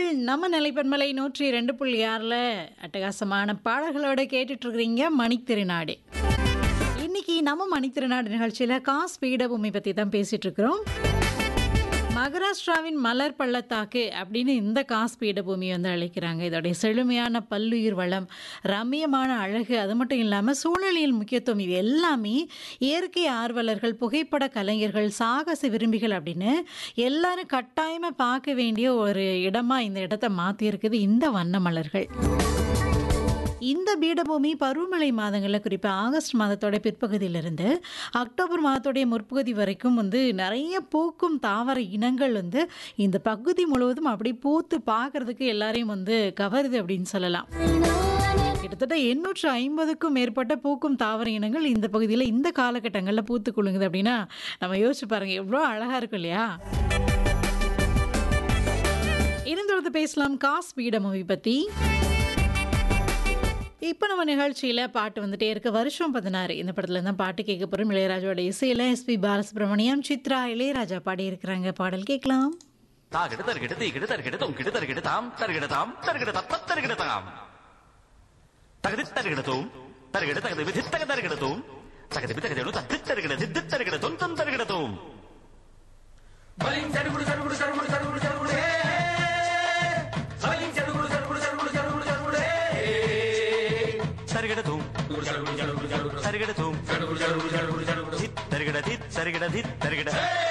நம்ம நிலைப்பன்மலை நூற்றி ரெண்டு புள்ளி ஆறில் அட்டகாசமான பாடல்களோட கேட்டுட்டு இருக்கிறீங்க மணித்திருநாடு இன்னைக்கு நம்ம மணித்திருநாடு நிகழ்ச்சியில் காஸ் பீடபூமி பற்றி தான் பேசிட்டு இருக்கிறோம் மகாராஷ்டிராவின் மலர் பள்ளத்தாக்கு அப்படின்னு இந்த காஸ் பீடபூமி வந்து அழைக்கிறாங்க இதோடைய செழுமையான பல்லுயிர் வளம் ரம்மியமான அழகு அது மட்டும் இல்லாமல் சூழலியல் முக்கியத்துவம் இது எல்லாமே இயற்கை ஆர்வலர்கள் புகைப்பட கலைஞர்கள் சாகச விரும்பிகள் அப்படின்னு எல்லாரும் கட்டாயமாக பார்க்க வேண்டிய ஒரு இடமா இந்த இடத்த மாற்றியிருக்குது இந்த வண்ண மலர்கள் இந்த பீடபூமி பருவமழை மாதங்களில் குறிப்பாக ஆகஸ்ட் மாதத்தோட பிற்பகுதியிலிருந்து அக்டோபர் மாதத்தோடைய முற்பகுதி வரைக்கும் வந்து நிறைய பூக்கும் தாவர இனங்கள் வந்து இந்த பகுதி முழுவதும் அப்படி பூத்து பார்க்கறதுக்கு எல்லாரையும் வந்து கவருது அப்படின்னு சொல்லலாம் கிட்டத்தட்ட எண்ணூற்று ஐம்பதுக்கும் மேற்பட்ட பூக்கும் தாவர இனங்கள் இந்த பகுதியில் இந்த காலகட்டங்களில் பூத்து குலுங்குது அப்படின்னா நம்ம யோசிச்சு பாருங்க எவ்வளோ அழகாக இருக்கும் இல்லையா இருந்தொழுது பேசலாம் காஸ் பீட மூவி பற்றி இப்போ நம்ம நிகழ்ச்சியில் பாட்டு வந்துட்டே இருக்க வருஷம் பதினாறு இந்த படத்துல தான் பாட்டு கேட்க போகிறோம் இளையராஜாவோட இசையில் எஸ்பி பாலசுப்ரமணியம் சித்ரா இளையராஜா பாடி இருக்கிறாங்க பாடல் கேட்கலாம் தாகிடு தருகிடு தீகிடு தருகிடு தொங்கிடு தருகிடு தாம் தருகிடு தாம் தருகிடு தத்த தருகிடு தாம் தகுதி தருகிடு தூம் தருகிடு தகுதி விதி தக தருகிடு தூம் தகுதி விதி தகுதி தத்தி தருகிடு தித்தி தருகிடு தொம் தொம் தருகிடு தூம் பலிங் சடுகுடு சடுகுடு சடுகுடு சடுகுடு சடுகுடு ஹே பலிங் சடுகுடு சடுகுடு சடுகுடு சடுகுடு சடுகுடு ஹே தருகிடு தூம் சடுகுடு சடுகுடு சடுகுடு தருகிடு தூம் சடுகுடு சடுகுடு சடுகுடு சடுகுடு தித் தருகிட தித் தருகிட தித் தருகிட